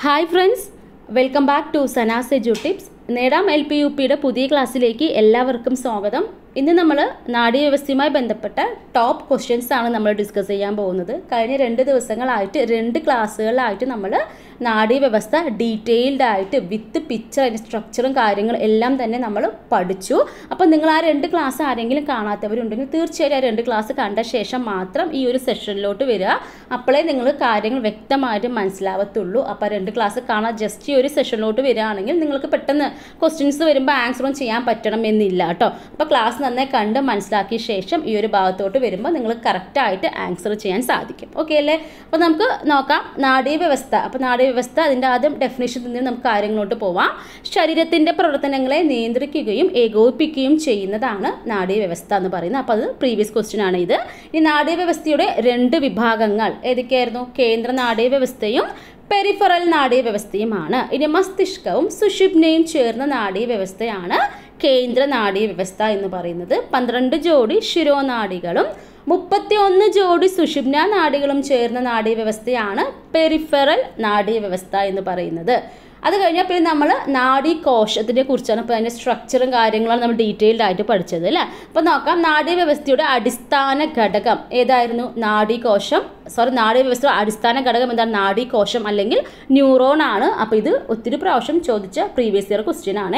Hi friends welcome back to Sana's edu tips നേടാം L P U പിയുടെ പുതിയ ക്ലാസ്സിലേക്ക് എല്ലാവർക്കും സ്വാഗതം ഇന്ന് നമ്മൾ നാഡീവ്യവസ്ഥയുമായി ബന്ധപ്പെട്ട ടോപ്പ് ക്വസ്റ്റ്യൻസ് ആണ് നമ്മൾ ഡിസ്കസ് ചെയ്യാൻ പോകുന്നത് കഴിഞ്ഞ രണ്ട് ദിവസങ്ങളായിട്ട് രണ്ട് ക്ലാസ്സുകളിലായിട്ട് നമ്മൾ നാഡീവ്യവസ്ഥ ഡീറ്റെയിൽഡ് ആയിട്ട് വിത്ത് പിക്ചർ അതിൻ്റെ സ്ട്രക്ചറും കാര്യങ്ങളും എല്ലാം തന്നെ നമ്മൾ പഠിച്ചു അപ്പോൾ നിങ്ങൾ ആ രണ്ട് ക്ലാസ് ആരെങ്കിലും കാണാത്തവരുണ്ടെങ്കിൽ തീർച്ചയായും ആ രണ്ട് ക്ലാസ് കണ്ട ശേഷം മാത്രം ഈ ഒരു സെഷനിലോട്ട് വരിക അപ്പോഴേ നിങ്ങൾ കാര്യങ്ങൾ വ്യക്തമായിട്ട് മനസ്സിലാവത്തുള്ളൂ അപ്പോൾ ആ രണ്ട് ക്ലാസ് കാണാൻ ജസ്റ്റ് ഈ ഒരു സെഷനിലോട്ട് വരികയാണെങ്കിൽ നിങ്ങൾക്ക് പെട്ടെന്ന് ക്വസ്റ്റ്യൻസ് വരുമ്പോൾ ആൻസറും ചെയ്യാൻ പറ്റണം എന്നില്ല കേട്ടോ അപ്പോൾ ക്ലാസ് നന്നായി കണ്ട് മനസ്സിലാക്കിയ ശേഷം ഈ ഒരു ഭാഗത്തോട്ട് വരുമ്പോൾ നിങ്ങൾ കറക്റ്റായിട്ട് ആൻസർ ചെയ്യാൻ സാധിക്കും ഓക്കെ അല്ലേ അപ്പോൾ നമുക്ക് നോക്കാം നാഡീവ്യവസ്ഥ അപ്പോൾ നാഡീവ്യവസ്ഥ അതിൻ്റെ ആദ്യം ഡെഫിനേഷൻ നിന്ന് നമുക്ക് കാര്യങ്ങളോട്ട് പോവാം ശരീരത്തിൻ്റെ പ്രവർത്തനങ്ങളെ നിയന്ത്രിക്കുകയും ഏകോപിപ്പിക്കുകയും ചെയ്യുന്നതാണ് നാഡീവ്യവസ്ഥ എന്ന് പറയുന്നത് അപ്പോൾ അത് പ്രീവിയസ് ക്വസ്റ്റ്യൻ ആണ് ഇത് ഈ നാഡീവ്യവസ്ഥയുടെ രണ്ട് വിഭാഗങ്ങൾ ഏതൊക്കെയായിരുന്നു കേന്ദ്ര നാഡീവ്യവസ്ഥയും പെരിഫറൽ നാഡീവ്യവസ്ഥയുമാണ് ഇനി മസ്തിഷ്കവും സുഷുപ്നയും ചേർന്ന നാഡീവ്യവസ്ഥയാണ് കേന്ദ്ര നാഡീവ്യവസ്ഥ എന്ന് പറയുന്നത് പന്ത്രണ്ട് ജോഡി ശിരോനാഡികളും മുപ്പത്തി ഒന്ന് ജോഡി സുഷുപ്ന നാഡികളും ചേർന്ന നാഡീവ്യവസ്ഥയാണ് പെരിഫറൽ നാഡീവ്യവസ്ഥ എന്ന് പറയുന്നത് അത് കഴിഞ്ഞാൽ പിന്നെ നമ്മൾ നാഡീകോശത്തിനെ കുറിച്ചാണ് ഇപ്പോൾ അതിൻ്റെ സ്ട്രക്ചറും കാര്യങ്ങളാണ് നമ്മൾ ഡീറ്റെയിൽഡ് ആയിട്ട് പഠിച്ചത് അല്ലേ അപ്പോൾ നോക്കാം നാഡീവ്യവസ്ഥയുടെ അടിസ്ഥാന ഘടകം ഏതായിരുന്നു നാഡീകോശം സോറി നാഡീവ്യവസ്ഥയുടെ അടിസ്ഥാന ഘടകം എന്താണ് നാഡീകോശം അല്ലെങ്കിൽ ന്യൂറോൺ ആണ് അപ്പോൾ ഇത് ഒത്തിരി പ്രാവശ്യം ചോദിച്ച പ്രീവിയസ് ഇയർ ക്വസ്റ്റ്യൻ ആണ്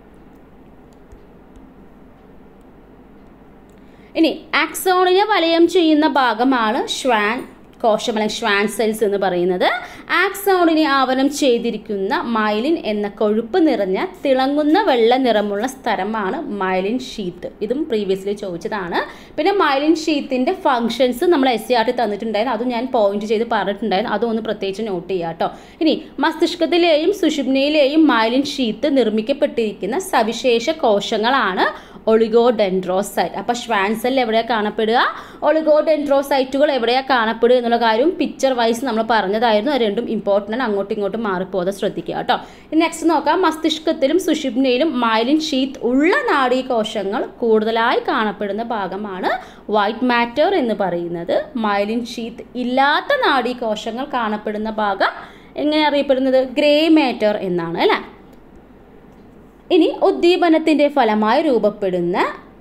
ഇനി ആക്സോണിനെ വലയം ചെയ്യുന്ന ഭാഗമാണ് ശ്വാൻ കോശം അല്ലെങ്കിൽ ഷ്വാൻ സെൽസ് എന്ന് പറയുന്നത് ആക്സോണിനെ ആവരണം ചെയ്തിരിക്കുന്ന മൈലിൻ എന്ന കൊഴുപ്പ് നിറഞ്ഞ തിളങ്ങുന്ന വെള്ള നിറമുള്ള സ്ഥലമാണ് മൈലിൻ ഷീത്ത് ഇതും പ്രീവിയസ്ലി ചോദിച്ചതാണ് പിന്നെ മൈലിൻ ഷീത്തിൻ്റെ ഫങ്ഷൻസ് നമ്മൾ എസ് സി ആർ ടി തന്നിട്ടുണ്ടായിരുന്നു അതും ഞാൻ പോയിന്റ് ചെയ്ത് പറഞ്ഞിട്ടുണ്ടായിരുന്നു അതും ഒന്ന് പ്രത്യേകിച്ച് നോട്ട് ചെയ്യുക കേട്ടോ ഇനി മസ്തിഷ്കത്തിലെയും സുഷുപ്നയിലെയും മൈലിൻ ഷീത്ത് നിർമ്മിക്കപ്പെട്ടിരിക്കുന്ന സവിശേഷ കോശങ്ങളാണ് ഒളിഗോഡെൻഡ്രോസൈറ്റ് അപ്പോൾ ഷ്വാൻസെൽ എവിടെയാണ് കാണപ്പെടുക ഒളിഗോഡെൻഡ്രോസൈറ്റുകൾ എവിടെയാണ് കാണപ്പെടുക എന്നുള്ള കാര്യം പിക്ചർ വൈസ് നമ്മൾ പറഞ്ഞതായിരുന്നു അത് രണ്ടും ഇമ്പോർട്ടൻ്റ് ആണ് അങ്ങോട്ടും ഇങ്ങോട്ടും മാറിപ്പോകാതെ ശ്രദ്ധിക്കുക കേട്ടോ നെക്സ്റ്റ് നോക്കാം മസ്തിഷ്കത്തിലും സുഷിപ്നയിലും മൈലിൻ ഷീത്ത് ഉള്ള നാഡീകോശങ്ങൾ കൂടുതലായി കാണപ്പെടുന്ന ഭാഗമാണ് വൈറ്റ് മാറ്റർ എന്ന് പറയുന്നത് മൈലിൻ ഷീത്ത് ഇല്ലാത്ത നാഡീകോശങ്ങൾ കാണപ്പെടുന്ന ഭാഗം എങ്ങനെ അറിയപ്പെടുന്നത് ഗ്രേ മാറ്റർ എന്നാണ് അല്ലേ ഇനി ഉദ്ദീപനത്തിൻ്റെ ഫലമായി രൂപപ്പെടുന്ന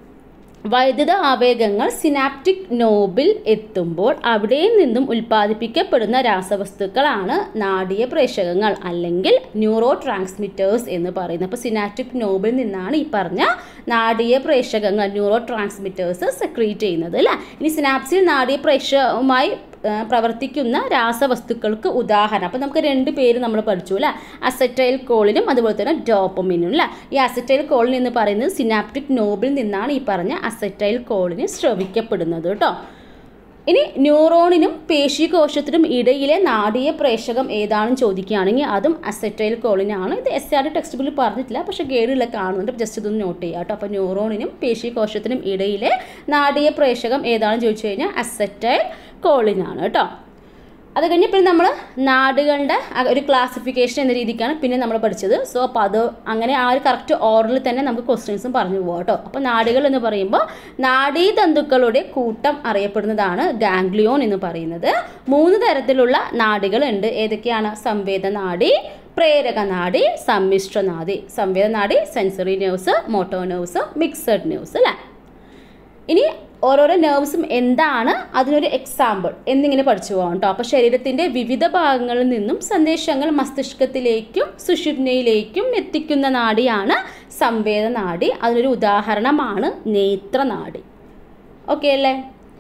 വൈദ്യുത ആവേഗങ്ങൾ സിനാപ്റ്റിക് നോബിൽ എത്തുമ്പോൾ അവിടെ നിന്നും ഉൽപ്പാദിപ്പിക്കപ്പെടുന്ന രാസവസ്തുക്കളാണ് നാഡീയ പ്രേഷകങ്ങൾ അല്ലെങ്കിൽ ന്യൂറോ ട്രാൻസ്മിറ്റേഴ്സ് എന്ന് പറയുന്നത് അപ്പോൾ സിനാപ്റ്റിക് നോബിൽ നിന്നാണ് ഈ പറഞ്ഞ നാഡീയ പ്രേഷകങ്ങൾ ന്യൂറോ ട്രാൻസ്മിറ്റേഴ്സ് സെക്രീറ്റ് ചെയ്യുന്നത് അല്ലേ ഇനി സിനാപ്സിൽ നാഡീയ പ്രേഷകവുമായി പ്രവർത്തിക്കുന്ന രാസവസ്തുക്കൾക്ക് ഉദാഹരണം അപ്പോൾ നമുക്ക് രണ്ട് പേര് നമ്മൾ പഠിച്ചു അല്ലേ അസറ്റൈൽ കോളിനും അതുപോലെ തന്നെ ഡോപ്പമിനും അല്ലേ ഈ അസറ്റൈൽ കോളിൻ എന്ന് പറയുന്നത് സിനാപ്റ്റിക് നോബിൽ നിന്നാണ് ഈ പറഞ്ഞ അസറ്റൈൽ കോളിന് ശ്രവിക്കപ്പെടുന്നത് കേട്ടോ ഇനി ന്യൂറോണിനും പേശികോശത്തിനും ഇടയിലെ നാടീയ പ്രേഷകം ഏതാണെന്ന് ചോദിക്കുകയാണെങ്കിൽ അതും അസറ്റൈൽ കോളിനാണ് ഇത് എസ് ആർ ടെക്സ്റ്റ് ബുക്കിൽ പറഞ്ഞിട്ടില്ല പക്ഷേ ഗേഡിലൊക്കെ കാണുന്നുണ്ട് ജസ്റ്റ് ഇതൊന്ന് നോട്ട് ചെയ്യുക കേട്ടോ അപ്പോൾ ന്യൂറോണിനും പേശികോശത്തിനും ഇടയിലെ നാടീയ പ്രേഷകം ഏതാണെന്ന് ചോദിച്ചു കഴിഞ്ഞാൽ അസറ്റൈൽ കോളിനാണ് കേട്ടോ അത് കഴിഞ്ഞ് പിന്നെ നമ്മൾ നാടുകളുടെ ഒരു ക്ലാസിഫിക്കേഷൻ എന്ന രീതിക്കാണ് പിന്നെ നമ്മൾ പഠിച്ചത് സോ അപ്പോൾ അത് അങ്ങനെ ആ ഒരു കറക്റ്റ് ഓർഡറിൽ തന്നെ നമുക്ക് ക്വസ്റ്റ്യൻസും പറഞ്ഞു പോകാം കേട്ടോ അപ്പോൾ നാടുകൾ എന്ന് പറയുമ്പോൾ നാഡീതന്തുക്കളുടെ കൂട്ടം അറിയപ്പെടുന്നതാണ് ഗാംഗ്ലിയോൺ എന്ന് പറയുന്നത് മൂന്ന് തരത്തിലുള്ള നാഡികളുണ്ട് ഏതൊക്കെയാണ് സംവേദനാഡി പ്രേരകനാഡി സമ്മിശ്രനാഡി സംവേദനാഡി sensory nerves motor nerves mixed nerves അല്ലേ ഇനി ഓരോരോ നെർവ്സും എന്താണ് അതിനൊരു എക്സാമ്പിൾ എന്നിങ്ങനെ പഠിച്ചു പോകാം കേട്ടോ അപ്പോൾ ശരീരത്തിൻ്റെ വിവിധ ഭാഗങ്ങളിൽ നിന്നും സന്ദേശങ്ങൾ മസ്തിഷ്കത്തിലേക്കും സുഷുപ്നയിലേക്കും എത്തിക്കുന്ന നാഡിയാണ് സംവേദനാഡി അതിനൊരു ഉദാഹരണമാണ് നേത്രനാഡി ഓക്കെ അല്ലേ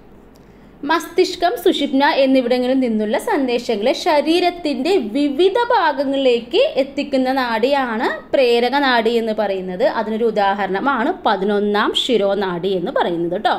മസ്തിഷ്കം സുഷിപ്ന എന്നിവിടങ്ങളിൽ നിന്നുള്ള സന്ദേശങ്ങളെ ശരീരത്തിൻ്റെ വിവിധ ഭാഗങ്ങളിലേക്ക് എത്തിക്കുന്ന നാഡിയാണ് പ്രേരക നാഡി എന്ന് പറയുന്നത് അതിനൊരു ഉദാഹരണമാണ് പതിനൊന്നാം ശിരോനാഡി എന്ന് പറയുന്നത് കേട്ടോ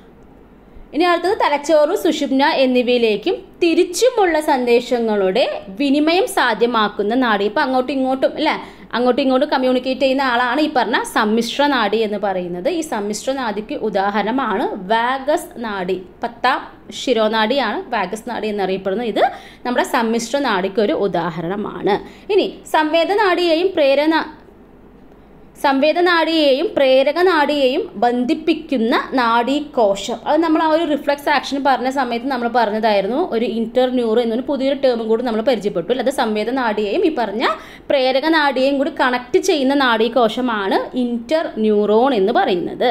ഇനി അടുത്തത് തലച്ചോറ് സുഷുപ്ന എന്നിവയിലേക്കും തിരിച്ചുമുള്ള സന്ദേശങ്ങളുടെ വിനിമയം സാധ്യമാക്കുന്ന നാഡി ഇപ്പം അങ്ങോട്ടും ഇങ്ങോട്ടും അല്ലേ അങ്ങോട്ടും ഇങ്ങോട്ടും കമ്മ്യൂണിക്കേറ്റ് ചെയ്യുന്ന ആളാണ് ഈ പറഞ്ഞ സമ്മിശ്ര നാഡി എന്ന് പറയുന്നത് ഈ സമ്മിശ്ര നാഡിക്ക് ഉദാഹരണമാണ് വാഗസ് നാഡി പത്താം ശിരോനാഡിയാണ് വാഗസ് നാഡി എന്നറിയപ്പെടുന്നത് ഇത് നമ്മുടെ സമ്മിശ്ര നാഡിക്ക് ഒരു ഉദാഹരണമാണ് ഇനി സംവേദനാഡിയെയും പ്രേരണ സംവേദനാഡിയെയും പ്രേരക നാഡിയെയും ബന്ധിപ്പിക്കുന്ന നാഡീകോശം അത് നമ്മൾ ആ ഒരു റിഫ്ലക്സ് ആക്ഷൻ പറഞ്ഞ സമയത്ത് നമ്മൾ പറഞ്ഞതായിരുന്നു ഒരു ഇന്റർ ന്യൂറോ എന്നൊരു പുതിയൊരു ടേമും കൂടി നമ്മൾ പരിചയപ്പെട്ടു അത് സംവേദനാഡിയെയും ഈ പറഞ്ഞ പ്രേരക നാഡിയെയും കൂടി കണക്ട് ചെയ്യുന്ന നാഡീകോശമാണ് ഇന്റർ ന്യൂറോൺ എന്ന് പറയുന്നത്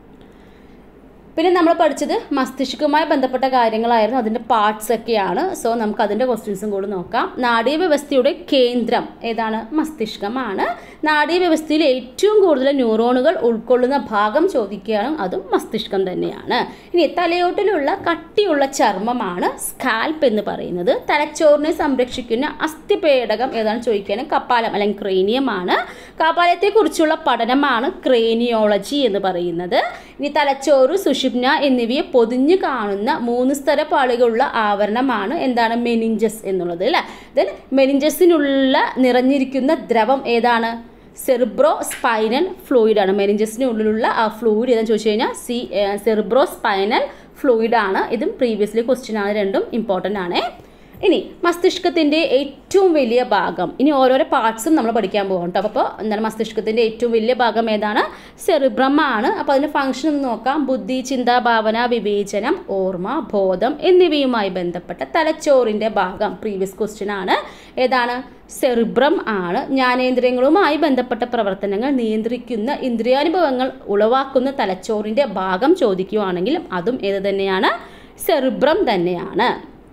പിന്നെ നമ്മൾ പഠിച്ചത് മസ്തിഷ്കവുമായി ബന്ധപ്പെട്ട കാര്യങ്ങളായിരുന്നു അതിൻ്റെ പാർട്സ് ഒക്കെയാണ് സോ നമുക്ക് അതിൻ്റെ ക്വസ്റ്റ്യൻസും കൂടി നോക്കാം നാഡീവ്യവസ്ഥയുടെ കേന്ദ്രം ഏതാണ് മസ്തിഷ്കമാണ് നാഡീവ്യവസ്ഥയിൽ ഏറ്റവും കൂടുതൽ ന്യൂറോണുകൾ ഉൾക്കൊള്ളുന്ന ഭാഗം ചോദിക്കുകയാണ് അതും മസ്തിഷ്കം തന്നെയാണ് ഇനി തലയോട്ടിലുള്ള കട്ടിയുള്ള ചർമ്മമാണ് സ്കാൽപ്പ് എന്ന് പറയുന്നത് തലച്ചോറിനെ സംരക്ഷിക്കുന്ന അസ്ഥിപേടകം ഏതാണ് ചോദിക്കുകയാണ് കപ്പാലം അല്ലെങ്കിൽ ക്രേനിയമാണ് കപാലത്തെക്കുറിച്ചുള്ള പഠനമാണ് ക്രേനിയോളജി എന്ന് പറയുന്നത് ഇനി തലച്ചോറ് സുഷിപ്ന എന്നിവയെ പൊതിഞ്ഞു കാണുന്ന മൂന്ന് സ്തര പാളികളുള്ള ആവരണമാണ് എന്താണ് മെനിഞ്ചസ് എന്നുള്ളത് അല്ലേ ദെൻ മെനിഞ്ചസിനുള്ള നിറഞ്ഞിരിക്കുന്ന ദ്രവം ഏതാണ് സെറിബ്രോ സ്പൈനൽ ഫ്ലൂയിഡ് ആണ് മെനിഞ്ചസിന് ഉള്ളിലുള്ള ആ ഫ്ലൂയിഡ് ഏതാണെന്ന് ചോദിച്ചു കഴിഞ്ഞാൽ സി സെറിബ്രോ സ്പൈനൽ ഫ്ലൂയിഡ് ആണ് ഇതും പ്രീവിയസ്ലി ക്വസ്റ്റ്യൻ ആണ് രണ്ടും ഇമ്പോർട്ടൻ്റ് ആണ് ഇനി മസ്തിഷ്കത്തിൻ്റെ ഏറ്റവും വലിയ ഭാഗം ഇനി ഓരോരോ പാർട്സും നമ്മൾ പഠിക്കാൻ പോകും കേട്ടോ അപ്പോൾ എന്താണ് മസ്തിഷ്കത്തിൻ്റെ ഏറ്റവും വലിയ ഭാഗം ഏതാണ് സെറിബ്രം ആണ് അപ്പോൾ അതിൻ്റെ ഫംഗ്ഷൻ ഒന്ന് നോക്കാം ബുദ്ധി ചിന്ത ഭാവന വിവേചനം ഓർമ്മ ബോധം എന്നിവയുമായി ബന്ധപ്പെട്ട തലച്ചോറിൻ്റെ ഭാഗം പ്രീവിയസ് ക്വസ്റ്റ്യൻ ആണ് ഏതാണ് സെറിബ്രം ആണ് ജ്ഞാനേന്ദ്രിയങ്ങളുമായി ബന്ധപ്പെട്ട പ്രവർത്തനങ്ങൾ നിയന്ത്രിക്കുന്ന ഇന്ദ്രിയാനുഭവങ്ങൾ ഉളവാക്കുന്ന തലച്ചോറിൻ്റെ ഭാഗം ചോദിക്കുകയാണെങ്കിൽ അതും ഏത് തന്നെയാണ് സെറിബ്രം തന്നെയാണ്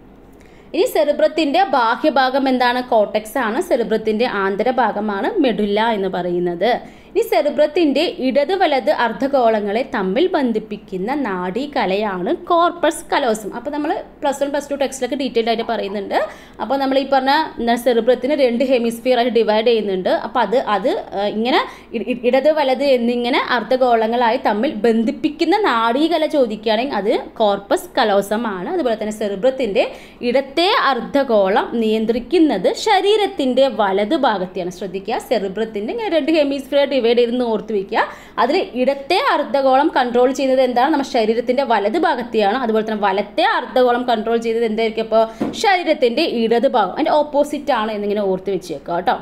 ഇനി സെറിബ്രത്തിൻ്റെ ബാഹ്യഭാഗം എന്താണ് കോട്ടക്സ് ആണ് സെറിബ്രത്തിൻ്റെ ആന്തരഭാഗമാണ് മെഡുല്ല എന്ന് പറയുന്നത് ഇനി സെറിബ്രത്തിൻ്റെ ഇടത് വലത് അർദ്ധഗോളങ്ങളെ തമ്മിൽ ബന്ധിപ്പിക്കുന്ന നാഡീകലയാണ് കോർപ്പസ് കലോസം അപ്പോൾ നമ്മൾ പ്ലസ് വൺ പ്ലസ് ടു ടെക്സ്റ്റിലൊക്കെ ഡീറ്റെയിൽ ആയിട്ട് പറയുന്നുണ്ട് അപ്പോൾ നമ്മൾ ഈ പറഞ്ഞ എന്താ സെറിബ്രത്തിന് രണ്ട് ഹെമിസ്ഫിയർ ആയിട്ട് ഡിവൈഡ് ചെയ്യുന്നുണ്ട് അപ്പോൾ അത് അത് ആ, ഇങ്ങനെ ഇ- ഇ- ഇടത് വലത് എന്നിങ്ങനെ അർദ്ധഗോളങ്ങളായി തമ്മിൽ ബന്ധിപ്പിക്കുന്ന നാഡീകല ചോദിക്കുകയാണെങ്കിൽ അത് കോർപ്പസ് കലോസമാണ് അതുപോലെ തന്നെ സെറിബ്രത്തിൻ്റെ ഇടത്തെ അർദ്ധഗോളം നിയന്ത്രിക്കുന്നത് ശരീരത്തിൻ്റെ വലതു ഭാഗത്തെയാണ് ശ്രദ്ധിക്കുക സെറിബ്രത്തിൻ്റെ ഇങ്ങനെ രണ്ട് ഹെമിസ്ഫിയർ ഡിവൈഡ് ചെയ്തെന്ന് ഓർത്ത് വയ്ക്കുക അതിൽ ഇടത്തെ അർദ്ധഗോളം കൺട്രോൾ ചെയ്യുന്നത് എന്താണ് നമ്മുടെ ശരീരത്തിൻ്റെ വലത് ഭാഗത്തെയാണ് അതുപോലെ തന്നെ വലത്തെ അർദ്ധഗോളം കൺട്രോൾ ചെയ്തത് എന്തായിരിക്കും അപ്പോൾ ശരീരത്തിൻ്റെ ഇടത് ഭാഗം അതിൻ്റെ ഓപ്പോസിറ്റ് ആണ് എന്നിങ്ങനെ ഓർത്ത് വെച്ചേക്കുക കേട്ടോ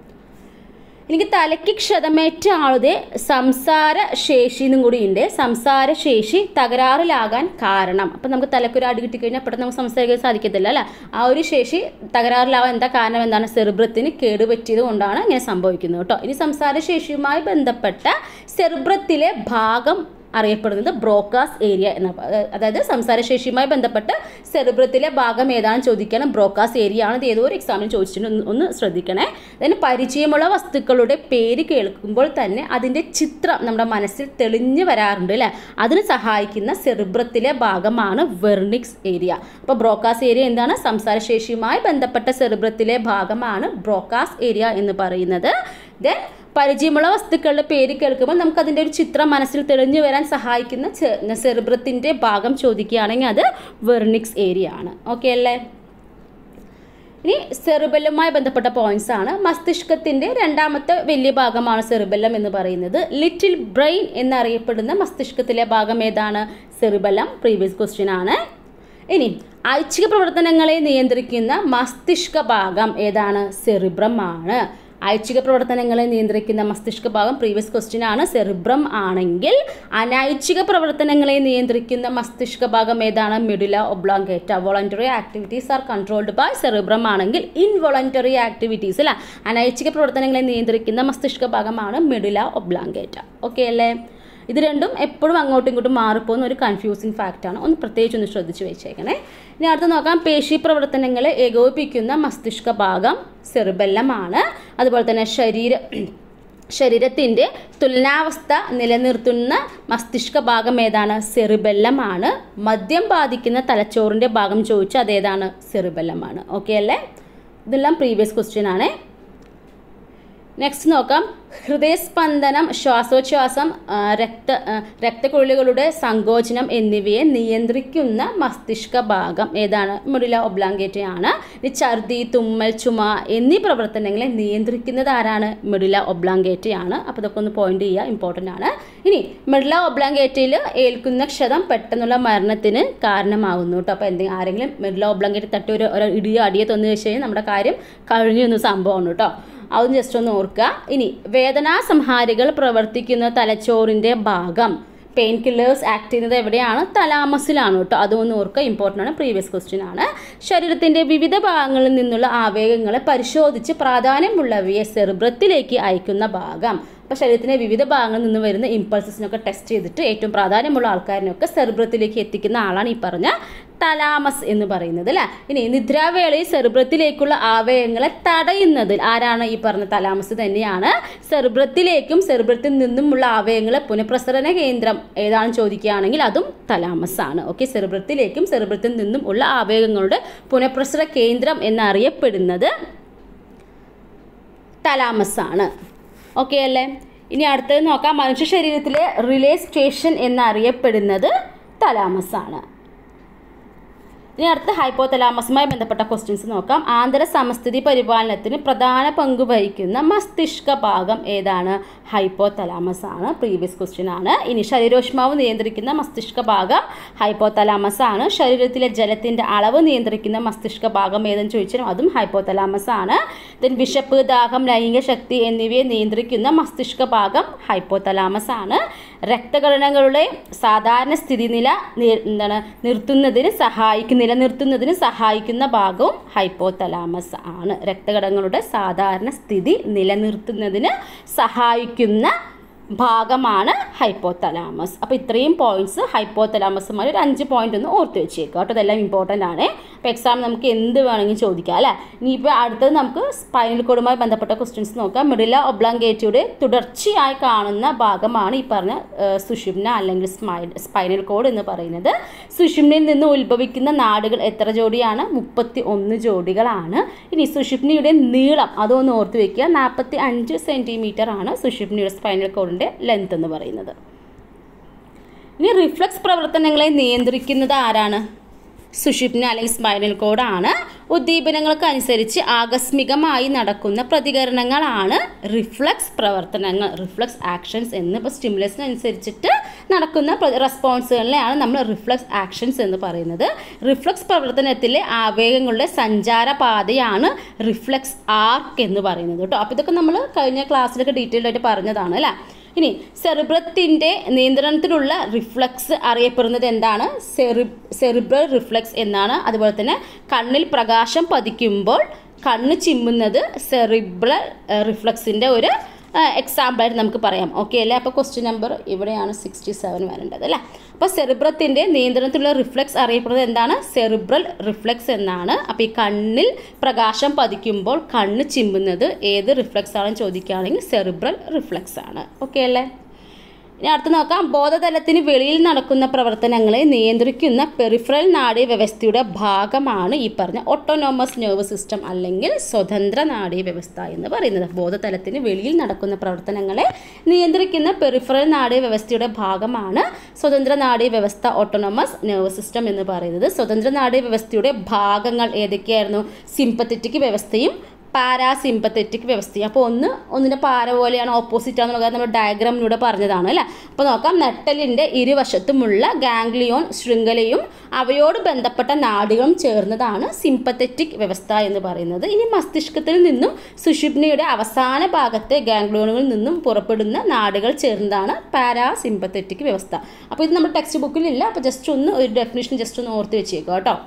എനിക്ക് തലയ്ക്ക് ക്ഷതമേറ്റ ആളുടെ സംസാര ശേഷി എന്നും കൂടി ഉണ്ട് സംസാര ശേഷി തകരാറിലാകാൻ കാരണം അപ്പം നമുക്ക് തലക്കൊരു അടി കിട്ടിക്കഴിഞ്ഞാൽ പെട്ടെന്ന് നമുക്ക് സംസാരിക്കാൻ സാധിക്കത്തില്ല അല്ലേ ആ ഒരു ശേഷി തകരാറിലാവാൻ എന്താ കാരണം എന്താണ് സെറിബ്രത്തിന് കേടുപറ്റിയത് കൊണ്ടാണ് ഇങ്ങനെ സംഭവിക്കുന്നത് കേട്ടോ ഇനി സംസാര ശേഷിയുമായി ബന്ധപ്പെട്ട സെറിബ്രത്തിലെ ഭാഗം അറിയപ്പെടുന്നത് ബ്രോക്കാസ് ഏരിയ എന്ന അതായത് സംസാരശേഷിയുമായി ബന്ധപ്പെട്ട് സെറിബ്രത്തിലെ ഭാഗം ഏതാണെന്ന് ചോദിക്കണം ബ്രോക്കാസ് ഏരിയ ആണ് ഇത് ഏതോ ഒരു എക്സാമിന് ചോദിച്ചിട്ടുണ്ട് ഒന്ന് ഒന്ന് ശ്രദ്ധിക്കണേ അതിന് പരിചയമുള്ള വസ്തുക്കളുടെ പേര് കേൾക്കുമ്പോൾ തന്നെ അതിൻ്റെ ചിത്രം നമ്മുടെ മനസ്സിൽ തെളിഞ്ഞു വരാറുണ്ട് അല്ലേ അതിന് സഹായിക്കുന്ന സെറിബ്രത്തിലെ ഭാഗമാണ് വെർണിക്സ് ഏരിയ അപ്പോൾ ബ്രോക്കാസ് ഏരിയ എന്താണ് സംസാരശേഷിയുമായി ബന്ധപ്പെട്ട സെറിബ്രത്തിലെ ഭാഗമാണ് ബ്രോക്കാസ് ഏരിയ എന്ന് പറയുന്നത് ദെൻ പരിചയമുള്ള വസ്തുക്കളുടെ പേര് കേൾക്കുമ്പോൾ നമുക്ക് അതിൻ്റെ ഒരു ചിത്രം മനസ്സിൽ തെളിഞ്ഞു വരാൻ സഹായിക്കുന്ന ചെ- സെറിബ്രത്തിൻ്റെ ഭാഗം ചോദിക്കുകയാണെങ്കിൽ അത് വെർണിക്സ് ഏരിയ ആണ് ഓക്കെ അല്ലേ ഇനി സെറിബെല്ലുമായി ബന്ധപ്പെട്ട പോയിന്റ്സ് ആണ് മസ്തിഷ്കത്തിന്റെ രണ്ടാമത്തെ വലിയ ഭാഗമാണ് സെറിബെല്ലം എന്ന് പറയുന്നത് ലിറ്റിൽ ബ്രെയിൻ എന്നറിയപ്പെടുന്ന മസ്തിഷ്കത്തിലെ ഭാഗം ഏതാണ് സെറിബെല്ലം പ്രീവിയസ് ക്വസ്റ്റ്യൻ ആണ് ഇനി ഐച്ഛിക പ്രവർത്തനങ്ങളെ നിയന്ത്രിക്കുന്ന മസ്തിഷ്ക ഭാഗം ഏതാണ് സെറിബ്രം ആണ് ഐച്ഛിക പ്രവർത്തനങ്ങളെ നിയന്ത്രിക്കുന്ന മസ്തിഷ്ക ഭാഗം പ്രീവിയസ് ക്വസ്റ്റ്യൻ ആണ് സെറിബ്രം ആണെങ്കിൽ അനൈച്ഛിക പ്രവർത്തനങ്ങളെ നിയന്ത്രിക്കുന്ന മസ്തിഷ്ക ഭാഗം ഏതാണ് medulla oblongata voluntary activities are controlled by cerebrum ആണെങ്കിൽ ഇൻവോളണ്ടറി ആക്ടിവിറ്റീസ് അല്ല അനൈച്ഛിക പ്രവർത്തനങ്ങളെ നിയന്ത്രിക്കുന്ന മസ്തിഷ്ക ഭാഗമാണ് മെഡുല ഒബ്ലോങ്കേറ്റ ഓക്കെ അല്ലേ ഇത് രണ്ടും എപ്പോഴും അങ്ങോട്ടും ഇങ്ങോട്ടും മാറിപ്പോകുന്ന ഒരു കൺഫ്യൂസിങ് ഫാക്റ്റാണ് ഒന്ന് പ്രത്യേകിച്ച് ഒന്ന് ശ്രദ്ധിച്ച് വെച്ചേക്കണേ ഇനി അടുത്ത് നോക്കാം പേശി പ്രവർത്തനങ്ങളെ ഏകോപിപ്പിക്കുന്ന മസ്തിഷ്ക ഭാഗം സെറിബെല്ലമാണ് അതുപോലെ തന്നെ ശരീര ശരീരത്തിൻ്റെ തുലനാവസ്ഥ നിലനിർത്തുന്ന മസ്തിഷ്ക ഭാഗം ഏതാണ് സെറിബെല്ലമാണ് മദ്യം ബാധിക്കുന്ന തലച്ചോറിൻ്റെ ഭാഗം ചോദിച്ചാൽ അതേതാണ് സെറിബെല്ലമാണ് ഓക്കെ അല്ലേ ഇതെല്ലാം പ്രീവിയസ് ക്വസ്റ്റ്യൻ ആണേ നെക്സ്റ്റ് നോക്കാം ഹൃദയസ്പന്ദനം ശ്വാസോച്ഛ്വാസം ആ, രക്ത ആ, രക്തക്കുഴലുകളുടെ സങ്കോചനം എന്നിവയെ നിയന്ത്രിക്കുന്ന മസ്തിഷ്ക ഭാഗം ഏതാണ് മുടില ഒബ്ലാങ്കേറ്റയാണ് ഇനി ഛർദി തുമ്മൽ ചുമ എന്നീ പ്രവർത്തനങ്ങളെ നിയന്ത്രിക്കുന്നത് ആരാണ് മെഡുല ഒബ്ലാങ്കേറ്റയാണ് അപ്പോൾ ഇതൊക്കെ ഒന്ന് പോയിന്റ് ചെയ്യുക ഇമ്പോർട്ടൻ്റ് ആണ് ഇനി മെഡുല ഒബ്ലാങ്കേറ്റയിൽ ഏൽക്കുന്ന ക്ഷതം പെട്ടെന്നുള്ള മരണത്തിന് കാരണമാകുന്നു കേട്ടോ അപ്പോൾ എന്തെങ്കിലും ആരെങ്കിലും മെഡുല ഒബ്ലാങ്കേറ്റ് തട്ടി ഒരു ഒരു ഇടിയോ അടിയോ തന്നു വെച്ച് കഴിഞ്ഞാൽ നമ്മുടെ കാര്യം കഴിഞ്ഞു എന്ന സംഭവമാണ് കേട്ടോ അതും ജസ്റ്റ് ഒന്ന് ഓർക്കുക ഇനി വേദനാ സംഹാരികൾ പ്രവർത്തിക്കുന്ന തലച്ചോറിൻ്റെ ഭാഗം പെയിൻ കില്ലേഴ്സ് ആക്ട് ചെയ്യുന്നത് എവിടെയാണ് തലാമസിലാണ് കേട്ടോ അതൊന്ന് ഓർക്കുക ഇമ്പോർട്ടൻ്റ് ആണ് പ്രീവിയസ് ക്വസ്റ്റ്യൻ ആണ് ശരീരത്തിൻ്റെ വിവിധ ഭാഗങ്ങളിൽ നിന്നുള്ള ആവേഗങ്ങളെ പരിശോധിച്ച് പ്രാധാന്യമുള്ളവയെ സെറിബ്രത്തിലേക്ക് അയക്കുന്ന ഭാഗം അപ്പോൾ ശരീരത്തിൻ്റെ വിവിധ ഭാഗങ്ങളിൽ നിന്ന് വരുന്ന ഇമ്പൾസസിനൊക്കെ ടെസ്റ്റ് ചെയ്തിട്ട് ഏറ്റവും പ്രാധാന്യമുള്ള ആൾക്കാരിനൊക്കെ സെറിബ്രത്തിലേക്ക് എത്തിക്കുന്ന ആളാണ് ഈ പറഞ്ഞ തലാമസ് എന്ന് പറയുന്നത് അല്ലേ ഇനി നിദ്രാവേളയിൽ സെറിബ്രത്തിലേക്കുള്ള ആവയവങ്ങളെ തടയുന്നതിൽ ആരാണ് ഈ പറഞ്ഞ തലാമസ് തന്നെയാണ് സെറിബ്രത്തിലേക്കും സെറിബ്രത്തിൽ നിന്നുമുള്ള ആവയവങ്ങളെ പുനഃപ്രസരണ കേന്ദ്രം ഏതാണെന്ന് ചോദിക്കുകയാണെങ്കിൽ അതും തലാമസ് ആണ് ഓക്കെ സെറിബ്രത്തിലേക്കും സെറിബ്രത്തിൽ നിന്നും ഉള്ള ആവേഗങ്ങളുടെ പുനഃപ്രസരണ കേന്ദ്രം എന്നറിയപ്പെടുന്നത് തലാമസ് ആണ് ഓക്കെ അല്ലേ ഇനി അടുത്തത് നോക്കാം മനുഷ്യ ശരീരത്തിലെ റിലേ സ്റ്റേഷൻ എന്നറിയപ്പെടുന്നത് തലാമസ് ആണ് ഇനി അടുത്ത ഹൈപ്പോതലാമസുമായി ബന്ധപ്പെട്ട ക്വസ്റ്റ്യൻസ് നോക്കാം ആന്തര സമസ്ഥിതി പരിപാലനത്തിന് പ്രധാന പങ്ക് വഹിക്കുന്ന മസ്തിഷ്ക ഭാഗം ഏതാണ് ഹൈപ്പോതലാമസ് ആണ് പ്രീവിയസ് ക്വസ്റ്റ്യൻ ആണ് ഇനി ശരീരോഷ്മാവ് നിയന്ത്രിക്കുന്ന മസ്തിഷ്ക ഭാഗം ഹൈപ്പോതലാമസ് ആണ് ശരീരത്തിലെ ജലത്തിൻ്റെ അളവ് നിയന്ത്രിക്കുന്ന മസ്തിഷ്ക ഭാഗം ഏതെന്ന് ചോദിച്ചാൽ അതും ഹൈപ്പോതലാമസ് ആണ് ദെൻ വിശപ്പ് ദാഹം ലൈംഗിക ശക്തി എന്നിവയെ നിയന്ത്രിക്കുന്ന മസ്തിഷ്ക ഭാഗം ഹൈപ്പോതലാമസ് ആണ് രക്തഘടനകളുടെ സാധാരണ സ്ഥിതിനില നി- എന്താണ് നിർത്തുന്നതിന് സഹായിക്കുന്ന നിലനിർത്തുന്നതിന് സഹായിക്കുന്ന ഭാഗവും ഹൈപ്പോതലാമസ് ആണ് രക്തഘടനകളുടെ സാധാരണ സ്ഥിതി നിലനിർത്തുന്നതിന് സഹായിക്കുന്ന ഭാഗമാണ് ഹൈപ്പോതലാമസ് അപ്പോൾ ഇത്രയും പോയിന്റ്സ് ഹൈപ്പോതലാമസുമായി ഒരു അഞ്ച് പോയിന്റ് ഒന്ന് ഓർത്ത് വെച്ചേക്കുക കേട്ടോ ഇതെല്ലാം ഇമ്പോർട്ടൻ്റ് ആണ് അപ്പോൾ എക്സാം നമുക്ക് എന്ത് വേണമെങ്കിലും ചോദിക്കാം അല്ലേ ഇനിയിപ്പോൾ അടുത്തത് നമുക്ക് സ്പൈനൽ കോഡുമായി ബന്ധപ്പെട്ട ക്വസ്റ്റ്യൻസ് നോക്കാം മിഡില ഒബ്ലാങ്കേറ്റയുടെ തുടർച്ചയായി കാണുന്ന ഭാഗമാണ് ഈ പറഞ്ഞ ഏഹ്, സുഷുമ്ന അല്ലെങ്കിൽ സ്മൈൽ സ്പൈനൽ കോഡ് എന്ന് പറയുന്നത് സുഷുമ്നയിൽ നിന്ന് ഉത്ഭവിക്കുന്ന നാടുകൾ എത്ര ജോഡിയാണ് മുപ്പത്തി ഒന്ന് ജോഡികളാണ് ഇനി സുഷുപ്നിയുടെ നീളം അതൊന്ന് ഓർത്ത് വെക്കുക നാൽപ്പത്തി അഞ്ച് സെൻറ്റിമീറ്റർ ആണ് സുഷുപ്നിയുടെ സ്പൈനൽ കോഡിൻ്റെ ലെങ്ത് എന്ന് പറയുന്നത് ഇനി റിഫ്ലക്സ് പ്രവർത്തനങ്ങളെ നിയന്ത്രിക്കുന്നത് ആരാണ് സുഷിപ്ന അല്ലെങ്കിൽ സ്പൈനൽ കോഡാണ് ഉദ്ദീപനങ്ങൾക്ക് അനുസരിച്ച് ആകസ്മികമായി നടക്കുന്ന പ്രതികരണങ്ങളാണ് റിഫ്ലക്സ് പ്രവർത്തനങ്ങൾ റിഫ്ലക്സ് ആക്ഷൻസ് എന്ന് ഇപ്പോൾ സ്റ്റിമുലസിനനുസരിച്ചിട്ട് നടക്കുന്ന റെസ്പോൺസുകളിലെയാണ് നമ്മൾ റിഫ്ലക്സ് ആക്ഷൻസ് എന്ന് പറയുന്നത് റിഫ്ലക്സ് പ്രവർത്തനത്തിലെ ആവേഗങ്ങളുടെ സഞ്ചാരപാതയാണ് റിഫ്ലക്സ് ആർക്ക് എന്ന് പറയുന്നത് കേട്ടോ അപ്പോൾ ഇതൊക്കെ നമ്മൾ കഴിഞ്ഞ ക്ലാസ്സിലൊക്കെ ഡീറ്റെയിൽഡ് ആയിട്ട് പറഞ്ഞതാണ് അല്ലേ ഇനി സെറിബ്രത്തിൻ്റെ നിയന്ത്രണത്തിലുള്ള റിഫ്ലക്സ് അറിയപ്പെടുന്നത് എന്താണ് സെറി സെറിബ്രൽ റിഫ്ലക്സ് എന്നാണ് അതുപോലെ തന്നെ കണ്ണിൽ പ്രകാശം പതിക്കുമ്പോൾ കണ്ണ് ചിമ്മുന്നത് സെറിബ്രൽ റിഫ്ലക്സിൻ്റെ ഒരു എക്സാമ്പിളായിട്ട് നമുക്ക് പറയാം ഓക്കെ അല്ലേ അപ്പോൾ ക്വസ്റ്റ്യൻ നമ്പർ ഇവിടെയാണ് സിക്സ്റ്റി സെവൻ വരേണ്ടത് അല്ലേ അപ്പോൾ സെറിബ്രത്തിൻ്റെ നിയന്ത്രണത്തിലുള്ള റിഫ്ലക്സ് അറിയപ്പെടുന്നത് എന്താണ് സെറിബ്രൽ റിഫ്ലക്സ് എന്നാണ് അപ്പോൾ ഈ കണ്ണിൽ പ്രകാശം പതിക്കുമ്പോൾ കണ്ണ് ചിമ്മുന്നത് ഏത് റിഫ്ലക്സ് ആണെന്ന് ചോദിക്കുകയാണെങ്കിൽ സെറിബ്രൽ റിഫ്ലക്സ് ആണ് ഓക്കെ അല്ലേ ഇനി അടുത്ത് നോക്കാം ബോധതലത്തിന് വെളിയിൽ നടക്കുന്ന പ്രവർത്തനങ്ങളെ നിയന്ത്രിക്കുന്ന പെറിഫറൽ നാഡീ വ്യവസ്ഥയുടെ ഭാഗമാണ് ഈ പറഞ്ഞ ഓട്ടോണോമസ് നെർവ് സിസ്റ്റം അല്ലെങ്കിൽ സ്വതന്ത്ര നാഡീ വ്യവസ്ഥ എന്ന് പറയുന്നത് ബോധതലത്തിന് വെളിയിൽ നടക്കുന്ന പ്രവർത്തനങ്ങളെ നിയന്ത്രിക്കുന്ന പെറിഫറൽ നാഡീ വ്യവസ്ഥയുടെ ഭാഗമാണ് സ്വതന്ത്ര നാഡീ വ്യവസ്ഥ ഓട്ടോണോമസ് നെർവ് സിസ്റ്റം എന്ന് പറയുന്നത് സ്വതന്ത്ര നാഡീ വ്യവസ്ഥയുടെ ഭാഗങ്ങൾ ഏതൊക്കെയായിരുന്നു സിമ്പത്തറ്റിക് വ്യവസ്ഥയും പാരാസിമ്പത്തറ്റിക് വ്യവസ്ഥയും അപ്പോൾ ഒന്ന് ഒന്നിൻ്റെ പാര പോലെയാണ് ഓപ്പോസിറ്റ് ആണെന്നുള്ള കാര്യം നമ്മൾ ഡയഗ്രാമിലൂടെ പറഞ്ഞതാണ് അല്ലേ അപ്പോൾ നോക്കാം നെട്ടലിൻ്റെ ഇരുവശത്തുമുള്ള ഗാംഗ്ലിയോൺ ശൃംഖലയും അവയോട് ബന്ധപ്പെട്ട നാടുകളും ചേർന്നതാണ് സിമ്പത്തറ്റിക് വ്യവസ്ഥ എന്ന് പറയുന്നത് ഇനി മസ്തിഷ്കത്തിൽ നിന്നും സുഷുപ്നയുടെ അവസാന ഭാഗത്തെ ഗാംഗ്ലിയോണുകളിൽ നിന്നും പുറപ്പെടുന്ന നാടുകൾ ചേർന്നതാണ് പാരാസിമ്പത്തറ്റിക് വ്യവസ്ഥ അപ്പോൾ ഇത് നമ്മുടെ ടെക്സ്റ്റ് ബുക്കിലില്ല അപ്പോൾ ജസ്റ്റ് ഒന്ന് ഒരു ഡെഫിനേഷൻ ജസ്റ്റ് ഒന്ന് ഓർത്ത് വെച്ചേക്കുക കേട്ടോ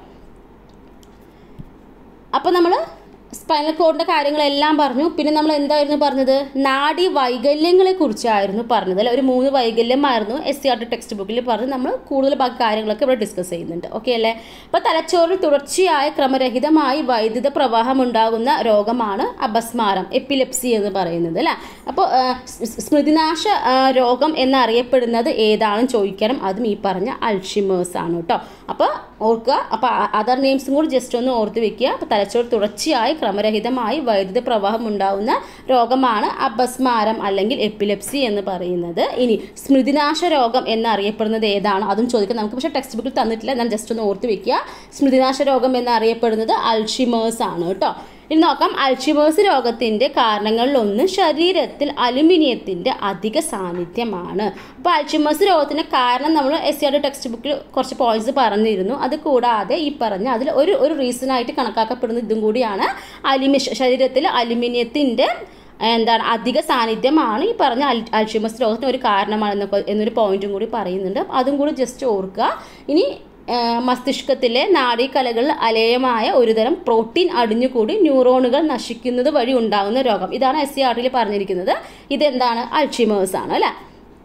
അപ്പോൾ നമ്മൾ സ്പൈനൽ കോഡിൻ്റെ കാര്യങ്ങളെല്ലാം പറഞ്ഞു പിന്നെ നമ്മൾ എന്തായിരുന്നു പറഞ്ഞത് നാഡി വൈകല്യങ്ങളെ കുറിച്ചായിരുന്നു പറഞ്ഞത് അല്ലെ ഒരു മൂന്ന് വൈകല്യമായിരുന്നു S C R T text ബുക്കിൽ പറഞ്ഞ് നമ്മൾ കൂടുതൽ ബാക്കി കാര്യങ്ങളൊക്കെ ഇവിടെ ഡിസ്കസ് ചെയ്യുന്നുണ്ട് ഓക്കെ അല്ലേ അപ്പോൾ തലച്ചോറിൽ തുടർച്ചയായ ക്രമരഹിതമായി വൈദ്യുത പ്രവാഹം ഉണ്ടാകുന്ന രോഗമാണ് അപസ്മാരം എപ്പിലെപ്സി എന്ന് പറയുന്നത് അല്ലേ അപ്പോൾ ആ, സ്- സ്മൃതിനാശ ആ, രോഗം എന്നറിയപ്പെടുന്നത് ഏതാണെന്ന് ചോദിക്കണം അതും ഈ പറഞ്ഞ അൾഷിമേഴ്സ് ആണ് കേട്ടോ അപ്പോൾ ഓർക്കുക അപ്പോൾ അതർ നെയിംസും കൂടി ജസ്റ്റ് ഒന്ന് ഓർത്ത് വെക്കുക അപ്പോൾ തലച്ചോർ തുടർച്ചയായി ക്രമരഹിതമായി വൈദ്യുത പ്രവാഹം ഉണ്ടാകുന്ന രോഗമാണ് അപസ്മാരം അല്ലെങ്കിൽ എപ്പിലെപ്സി എന്ന് പറയുന്നത് ഇനി സ്മൃതിനാശ രോഗം എന്നറിയപ്പെടുന്നത് ഏതാണ് അതും ചോദിക്കാം നമുക്ക് പക്ഷേ ടെക്സ്റ്റ് ബുക്കിൽ തന്നിട്ടില്ല ഞാൻ ജസ്റ്റ് ഒന്ന് ഓർത്ത് വെക്കുക സ്മൃതിനാശ രോഗം എന്നറിയപ്പെടുന്നത് അൾഷിമേഴ്സ് ആണ് കേട്ടോ ഇനി നോക്കാം അൾഷിമേഴ്സ് രോഗത്തിൻ്റെ കാരണങ്ങളിലൊന്ന് ശരീരത്തിൽ അലുമിനിയത്തിൻ്റെ അധിക സാന്നിധ്യമാണ് അപ്പോൾ അൾഷിമേഴ്സ് രോഗത്തിൻ്റെ കാരണം നമ്മൾ എസ് സിയുടെ ടെക്സ്റ്റ് ബുക്കിൽ കുറച്ച് പോയിന്റ്സ് പറഞ്ഞിരുന്നു അത് കൂടാതെ ഈ പറഞ്ഞ അതിൽ ഒരു ഒരു റീസൺ ആയിട്ട് കണക്കാക്കപ്പെടുന്ന ഇതും കൂടിയാണ് അലുമി ശരീരത്തിൽ അലുമിനിയത്തിൻ്റെ എന്താണ് അധിക സാന്നിധ്യമാണ് ഈ പറഞ്ഞ അൽ അൽഷിമസ് രോഗത്തിന് ഒരു കാരണമാണ് എന്നൊക്കെ എന്നൊരു പോയിന്റും കൂടി പറയുന്നുണ്ട് അതും കൂടി ജസ്റ്റ് ഓർക്കുക ഇനി ആ, മസ്തിഷ്കത്തിലെ നാഡീകലകളിൽ അലേയമായ ഒരുതരം പ്രോട്ടീൻ അടിഞ്ഞുകൂടി ന്യൂറോണുകൾ നശിക്കുന്നത് വഴി ഉണ്ടാകുന്ന രോഗം ഇതാണ് എസ് സി ആർ ടിയിൽ പറഞ്ഞിരിക്കുന്നത് ഇതെന്താണ് അൾഷിമേഴ്സ് ആണ് അല്ലേ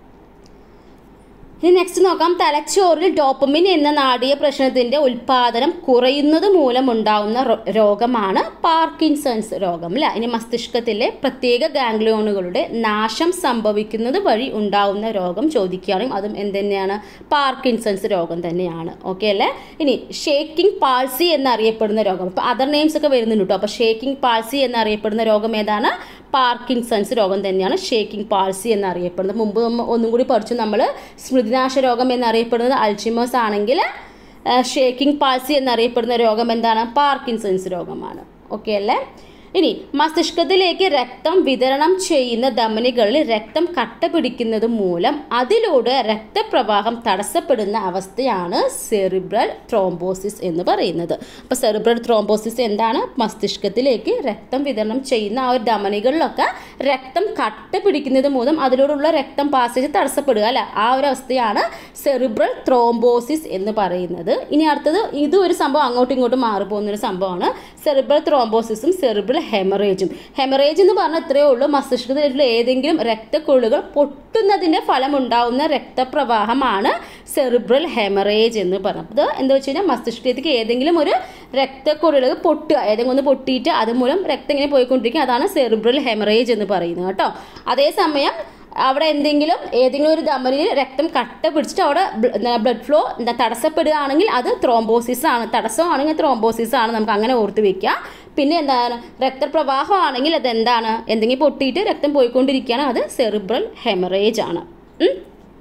ഇനി നെക്സ്റ്റ് നോക്കാം തലച്ചോറിൽ ഡോപ്പമിൻ എന്ന നാടീയ പ്രശ്നത്തിന്റെ ഉൽപാദനം കുറയുന്നത് മൂലം ഉണ്ടാവുന്ന റോ- രോഗമാണ് പാർക്കിൻസൺസ് രോഗം അല്ല ഇനി മസ്തിഷ്കത്തിലെ പ്രത്യേക ഗാംഗ്ലിയോണുകളുടെ നാശം സംഭവിക്കുന്നത് വഴി ഉണ്ടാവുന്ന രോഗം ചോദിക്കുകയാണെങ്കിൽ അതും എന്തുതന്നെയാണ് പാർക്കിൻസൺസ് രോഗം തന്നെയാണ് ഓക്കെ അല്ലേ ഇനി ഷേക്കിംഗ് പാൾസി എന്നറിയപ്പെടുന്ന രോഗം ഇപ്പോൾ അതർ നെയിംസ് ഒക്കെ വരുന്നുണ്ട് കേട്ടോ അപ്പോൾ ഷേക്കിംഗ് പാൾസി എന്നറിയപ്പെടുന്ന രോഗം ഏതാണ് പാർക്കിൻസൺസ് രോഗം തന്നെയാണ് ഷേക്കിംഗ് പാൾസി എന്നറിയപ്പെടുന്നത് മുമ്പ് നമ്മ ഒന്നും കൂടി പഠിച്ചു നമ്മൾ സ്മൃതിനാശ രോഗം എന്നറിയപ്പെടുന്നത് അൾഷിമേഴ്സ് ആണെങ്കിൽ ഷേക്കിംഗ് പാൾസി എന്നറിയപ്പെടുന്ന രോഗം എന്താണ് പാർക്കിൻസൺസ് രോഗമാണ് ഓക്കെ അല്ലേ ഇനി മസ്തിഷ്കത്തിലേക്ക് രക്തം വിതരണം ചെയ്യുന്ന ധമനികളിൽ രക്തം കട്ട പിടിക്കുന്നത് മൂലം അതിലൂടെ രക്തപ്രവാഹം തടസ്സപ്പെടുന്ന അവസ്ഥയാണ് സെറിബ്രൽ ത്രോംബോസിസ് എന്ന് പറയുന്നത് അപ്പോൾ സെറിബ്രൽ ത്രോംബോസിസ് എന്താണ് മസ്തിഷ്കത്തിലേക്ക് രക്തം വിതരണം ചെയ്യുന്ന ആ ഒരു ധമനികളിലൊക്കെ രക്തം കട്ട പിടിക്കുന്നത് മൂലം അതിലൂടെയുള്ള രക്തം പാസേജ് തടസ്സപ്പെടുക അല്ല ആ ഒരു അവസ്ഥയാണ് സെറിബ്രൽ ത്രോംബോസിസ് എന്ന് പറയുന്നത് ഇനി അടുത്തത് ഇത് ഒരു സംഭവം അങ്ങോട്ടും ഇങ്ങോട്ടും മാറിപ്പോകുന്ന ഒരു സംഭവമാണ് സെറിബ്രൽ ത്രോംബോസിസും സെറിബ്രൽ ഹെമറേജും ഹെമറേജ് എന്ന് പറഞ്ഞാൽ ഇത്രയേ ഉള്ളൂ മസ്തിഷ്കത്തിലുള്ള ഏതെങ്കിലും രക്തക്കുഴലുകൾ പൊട്ടുന്നതിൻ്റെ ഫലമുണ്ടാവുന്ന രക്തപ്രവാഹമാണ് സെറിബ്രൽ ഹെമറേജ് എന്ന് പറയുന്നത് എന്താ വെച്ച് കഴിഞ്ഞാൽ മസ്തിഷ്കത്തിലേക്ക് ഏതെങ്കിലും ഒരു രക്തക്കുഴലുകൾ പൊട്ടുക ഏതെങ്കിലും ഒന്ന് പൊട്ടിയിട്ട് അതുമൂലം രക്തം ഇങ്ങനെ പോയിക്കൊണ്ടിരിക്കുക അതാണ് സെറിബ്രൽ ഹെമറേജ് എന്ന് പറയുന്നത് കേട്ടോ അതേസമയം അവിടെ എന്തെങ്കിലും ഏതെങ്കിലും ഒരു ധമനിയിൽ രക്തം കട്ട പിടിച്ചിട്ട് അവിടെ ബ്ലഡ് ഫ്ലോ എന്താ തടസ്സപ്പെടുകയാണെങ്കിൽ അത് ത്രോംബോസിസ് ആണ് തടസ്സമാണെങ്കിൽ ത്രോംബോസിസ് ആണ് നമുക്ക് അങ്ങനെ ഓർത്ത് വെക്കുക പിന്നെ എന്താണ് രക്തപ്രവാഹമാണെങ്കിൽ അത് എന്താണ് എന്തെങ്കിലും പൊട്ടിയിട്ട് രക്തം പോയിക്കൊണ്ടിരിക്കുകയാണ് അത് സെറിബ്രൽ ഹെമറേജ് ആണ് ഉം.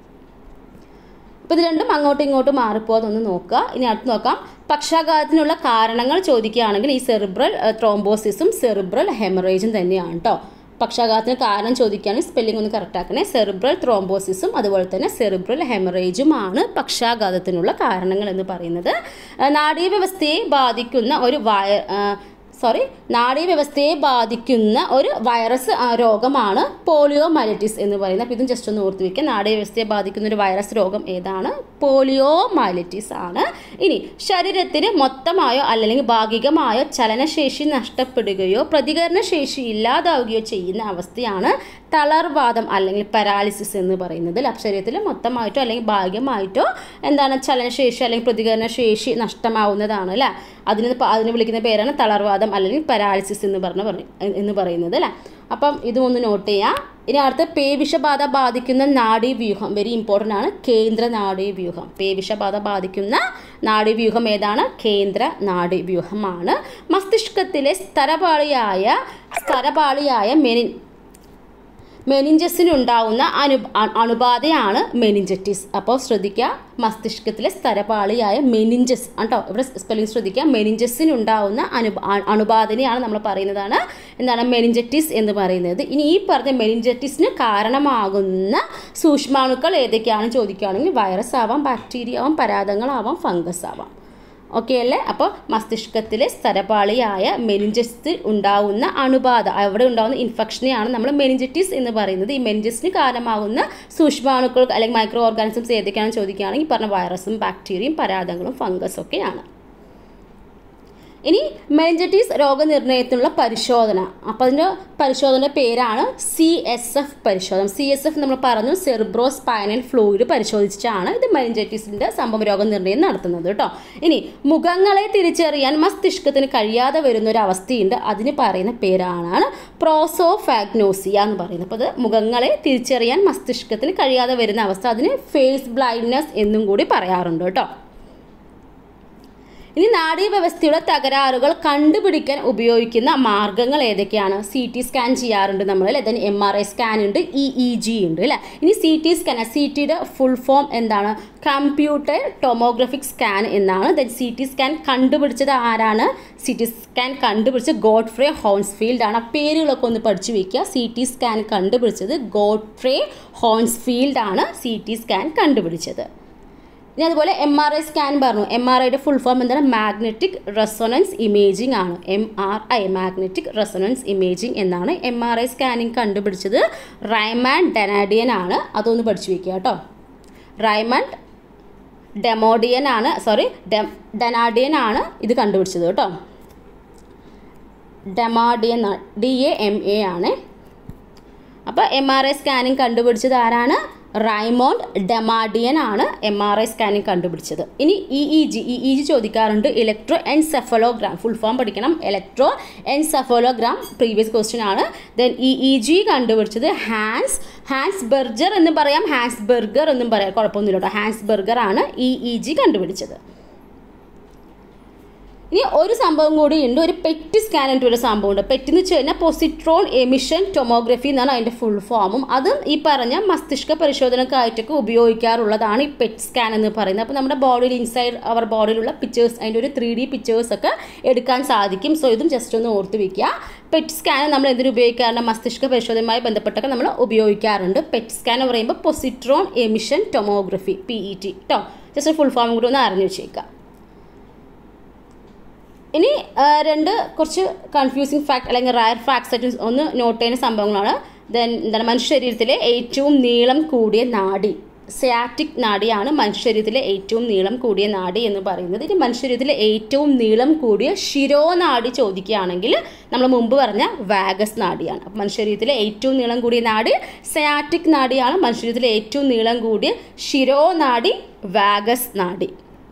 അപ്പോൾ ഇത് രണ്ടും അങ്ങോട്ടും ഇങ്ങോട്ടും മാറിപ്പോകാതൊന്ന് നോക്കുക ഇനി അടുത്ത് നോക്കാം പക്ഷാഘാതത്തിനുള്ള കാരണങ്ങൾ ചോദിക്കുകയാണെങ്കിൽ ഈ സെറിബ്രൽ ത്രോംബോസിസും സെറിബ്രൽ ഹെമറേജും തന്നെയാണ് കേട്ടോ പക്ഷാഘാതത്തിന് കാരണം ചോദിക്കുകയാണെങ്കിൽ സ്പെല്ലിംഗ് ഒന്ന് കറക്റ്റ് ആക്കണേ സെറിബ്രൽ ത്രോംബോസിസും അതുപോലെ തന്നെ സെറിബ്രൽ ഹെമറേജുമാണ് പക്ഷാഘാതത്തിനുള്ള കാരണങ്ങൾ എന്ന് പറയുന്നത് ആ, നാഡീവ്യവസ്ഥയെ ബാധിക്കുന്ന ഒരു വയ ആ, സോറി നാഡീവ്യവസ്ഥയെ ബാധിക്കുന്ന ഒരു വൈറസ് ആ, രോഗമാണ് പോളിയോ മൈലറ്റിസ് എന്ന് പറയുന്നത് അപ്പോൾ ഇതും ജസ്റ്റ് ഒന്ന് ഓർത്ത് വയ്ക്കുക നാഡീവ്യവസ്ഥയെ ബാധിക്കുന്ന ഒരു വൈറസ് രോഗം ഏതാണ് പോളിയോ മൈലറ്റിസ് ആണ് ഇനി ശരീരത്തിന് മൊത്തമായോ അല്ലെങ്കിൽ ഭാഗികമായോ ചലനശേഷി നഷ്ടപ്പെടുകയോ പ്രതികരണശേഷി ഇല്ലാതാവുകയോ ചെയ്യുന്ന അവസ്ഥയാണ് തളർവാദം അല്ലെങ്കിൽ പാരാലിസിസ് എന്ന് പറയുന്നത് അല്ല ശരീരത്തിൽ മൊത്തമായിട്ടോ അല്ലെങ്കിൽ ഭാഗികമായിട്ടോ എന്താണ് ചലനശേഷി അല്ലെങ്കിൽ പ്രതികരണശേഷി നഷ്ടമാവുന്നതാണ് അല്ലേ അതിന് പ- അതിന് വിളിക്കുന്ന പേരാണ് തളർവാദം അല്ലെങ്കിൽ പാരാലിസിസ് എന്ന് പറഞ്ഞ പറ- എന്ന് പറയുന്നത് അല്ലേ അപ്പം ഇതും ഒന്ന് നോട്ട് ചെയ്യാം ഇനി അടുത്ത പേവിഷബാധ ബാധിക്കുന്ന നാഡീവ്യൂഹം വെരി ഇമ്പോർട്ടൻ്റ് ആണ് കേന്ദ്ര നാഡീവ്യൂഹം പേവിഷബാധ ബാധിക്കുന്ന നാഡീവ്യൂഹം ഏതാണ് കേന്ദ്ര നാഡീവ്യൂഹമാണ് മസ്തിഷ്കത്തിലെ സ്ഥലപാളിയായ സ്ഥലപാളിയായ മെനി മെനിഞ്ചസിനുണ്ടാവുന്ന അനു അ- അണുബാധയാണ് മെനിഞ്ചറ്റിസ് അപ്പോൾ ശ്രദ്ധിക്കുക മസ്തിഷ്കത്തിലെ സ്ഥലപാളിയായ മെനിഞ്ചസ് കേട്ടോ ഇവിടെ സ്പെല്ലിംഗ് ശ്രദ്ധിക്കുക മെനിഞ്ചസിനുണ്ടാവുന്ന അനു അ- അണുബാധനെയാണ് നമ്മൾ പറയുന്നതാണ് എന്താണ് മെനിഞ്ചറ്റിസ് എന്ന് പറയുന്നത് ഇനി ഈ പറഞ്ഞ മെനിഞ്ചറ്റിസിന് കാരണമാകുന്ന സൂക്ഷ്മാണുക്കൾ ഏതൊക്കെയാണ് ചോദിക്കുകയാണെങ്കിൽ വൈറസ് ആവാം ബാക്ടീരിയ ആവാം പരാതങ്ങളാവാം ഫംഗസ് ആവാം ഓക്കെ അല്ലേ അപ്പോൾ മസ്തിഷ്കത്തിലെ സ്ഥലപാളിയായ മെനിഞ്ചസിൽ ഉണ്ടാവുന്ന അണുബാധ അവിടെ ഉണ്ടാവുന്ന ഇൻഫെക്ഷനെയാണ് നമ്മൾ മെനിഞ്ചറ്റിസ് എന്ന് പറയുന്നത് ഈ മെനിഞ്ചസിന് കാരണമാകുന്ന സൂക്ഷ്മാണുക്കൾ അല്ലെങ്കിൽ മൈക്രോ ഓർഗാനിസംസ് ഏതൊക്കെയാണെന്ന് ചോദിക്കുകയാണെങ്കിൽ ഈ പറഞ്ഞ വൈറസും ബാക്ടീരിയയും പരാതങ്ങളും ഫംഗസ് ഒക്കെയാണ് ഇനി മെനിഞ്ചറ്റീസ് രോഗനിർണയത്തിനുള്ള പരിശോധന അപ്പോൾ അതിൻ്റെ പരിശോധന പേരാണ് സി എസ് എഫ് പരിശോധന സി എസ് എഫ് നമ്മൾ പറഞ്ഞു സെറിബ്രോ സ്പൈനൽ ഫ്ലൂയിഡ് പരിശോധിച്ചിട്ടാണ് ഇത് മെനിഞ്ചറ്റീസിൻ്റെ സംഭവ രോഗനിർണയം നടത്തുന്നത് കേട്ടോ ഇനി മുഖങ്ങളെ തിരിച്ചറിയാൻ മസ്തിഷ്കത്തിന് കഴിയാതെ വരുന്ന ഒരു അവസ്ഥയുണ്ട് അതിന് പറയുന്ന പേരാണ് പ്രോസോഫാഗ്നോസിയ എന്ന് പറയുന്നത് അപ്പോൾ അത് മുഖങ്ങളെ തിരിച്ചറിയാൻ മസ്തിഷ്കത്തിന് കഴിയാതെ വരുന്ന അവസ്ഥ അതിന് ഫേസ് ബ്ലൈൻഡ്നെസ് എന്നും കൂടി പറയാറുണ്ട് കേട്ടോ ഇനി നാഡീവ്യവസ്ഥയുടെ തകരാറുകൾ കണ്ടുപിടിക്കാൻ ഉപയോഗിക്കുന്ന മാർഗങ്ങൾ ഏതൊക്കെയാണ് സി ടി സ്കാൻ ചെയ്യാറുണ്ട് നമ്മൾ അല്ലേ then M R I scan ഉണ്ട് ഇ ഇ ജി ഉണ്ട് അല്ലേ ഇനി സി ടി സ്കാൻ സി ടിയുടെ ഫുൾ ഫോം എന്താണ് കമ്പ്യൂട്ടർ ടൊമോഗ്രഫിക് സ്കാൻ എന്നാണ് ദെൻ സി ടി സ്കാൻ കണ്ടുപിടിച്ചത് ആരാണ് സി ടി സ്കാൻ കണ്ടുപിടിച്ചത് ഗോഡ്ഫ്രേ ഹോൺസ്ഫീൽഡ് ആണ് ആ പേരുകളൊക്കെ ഒന്ന് പഠിച്ചു വെക്കുക സി ടി സ്കാൻ കണ്ടുപിടിച്ചത് ഗോഡ്ഫ്രേ ഹോൺസ്ഫീൽഡ് ആണ് സി ടി സ്കാൻ കണ്ടുപിടിച്ചത് ഇനി അതുപോലെ എം ആർ ഐ സ്കാൻ പറഞ്ഞു എം ആർ ഐയുടെ ഫുൾ ഫോം എന്താണ് മാഗ്നറ്റിക് റെസൊണൻസ് ഇമേജിംഗ് ആണ് M R I magnetic resonance imaging എന്നാണ് എം ആർ ഐ സ്കാനിങ് കണ്ടുപിടിച്ചത് റൈമാൻ ഡെനാഡിയൻ ആണ് അതൊന്ന് പഠിച്ചു വെക്കുക കേട്ടോ റൈമണ്ട് ഡെമോഡിയൻ ആണ് സോറി ഡെനാഡിയൻ ആണ് ഇത് കണ്ടുപിടിച്ചത് കേട്ടോ Damadian D A M A ആണ് അപ്പോൾ എം ആർ ഐ സ്കാനിങ് കണ്ടുപിടിച്ചത് ആരാണ് റൈമോണ്ട് ഡെമാഡിയൻ ആണ് എം ആർ ഐ സ്കാനിങ് കണ്ടുപിടിച്ചത് ഇനി E E G E E G ചോദിക്കാറുണ്ട് ഇലക്ട്രോ എൻസെഫലോഗ്രാം ഫുൾ ഫോം പഠിക്കണം ഇലക്ട്രോ എൻസെഫലോഗ്രാം പ്രീവിയസ് ക്വസ്റ്റ്യൻ ആണ് ദെൻ ഇ ഇ ജി കണ്ടുപിടിച്ചത് ഹാൻസ് ഹാൻസ് ബെർജർ എന്ന് പറയാം ഹാൻസ് ബെർഗർ എന്നും പറയാം കുഴപ്പമൊന്നുമില്ല കേട്ടോ ഹാൻസ് ബെർഗർ ആണ് ഇ ഇ ജി കണ്ടുപിടിച്ചത് ഇനി ഒരു സംഭവം കൂടി ഉണ്ട് ഒരു പെറ്റ് സ്കാൻ എന്നിട്ട് ഒരു സംഭവമുണ്ട് പെറ്റ് എന്ന് വെച്ച് കഴിഞ്ഞാൽ പൊസിട്രോൺ എമിഷൻ ടൊമോഗ്രഫി എന്നാണ് അതിൻ്റെ ഫുൾ ഫോമും അതും ഈ പറഞ്ഞ മസ്തിഷ്ക പരിശോധനക്കായിട്ടൊക്കെ ഉപയോഗിക്കാറുള്ളതാണ് ഈ പെറ്റ് സ്കാൻ എന്ന് പറയുന്നത് അപ്പോൾ നമ്മുടെ ബോഡിയിൽ ഇൻസൈഡ് അവർ ബോഡിയിലുള്ള പിക്ചേഴ്സ് അതിൻ്റെ ഒരു ത്രീ ഡി പിക്ചേഴ്സ് ഒക്കെ എടുക്കാൻ സാധിക്കും സോ ഇതും ജസ്റ്റ് ഒന്ന് ഓർത്ത് വെക്കുക പെറ്റ് സ്കാൻ നമ്മൾ എന്തിനു ഉപയോഗിക്കാറുണ്ട് മസ്തിഷ്ക പരിശോധനയുമായി ബന്ധപ്പെട്ടൊക്കെ നമ്മൾ ഉപയോഗിക്കാറുണ്ട് പെറ്റ് സ്കാൻ എന്ന് പറയുമ്പോൾ positron emission tomography P E T കേട്ടോ ജസ്റ്റ് ഫുൾ ഫോം കൂടി ഒന്ന് അറിഞ്ഞു വെച്ചേക്കാം ഇനി ആ, രണ്ട് കുറച്ച് കൺഫ്യൂസിങ് ഫാക്ട് അല്ലെങ്കിൽ റയർ ഫാക്ട്സ് ആയിട്ട് ഒന്ന് നോട്ട് ചെയ്യുന്ന സംഭവങ്ങളാണ് ദെൻ എന്താണ് മനുഷ്യ ശരീരത്തിലെ ഏറ്റവും നീളം കൂടിയ നാഡി സിയാറ്റിക് നാഡിയാണ് മനുഷ്യ ശരീരത്തിലെ ഏറ്റവും നീളം കൂടിയ നാഡി എന്ന് പറയുന്നത് ഇനി മനുഷ്യ ശരീരത്തിലെ ഏറ്റവും നീളം കൂടിയ ശിരോനാഡി ചോദിക്കുകയാണെങ്കിൽ നമ്മൾ മുമ്പ് പറഞ്ഞ വാഗസ് നാഡിയാണ് അപ്പം മനുഷ്യ ശരീരത്തിലെ ഏറ്റവും നീളം കൂടിയ നാടി സിയാറ്റിക് നാഡിയാണ് മനുഷ്യ ശരീരത്തിലെ ഏറ്റവും നീളം കൂടിയ ശിരോനാഡി വാഗസ് നാഡി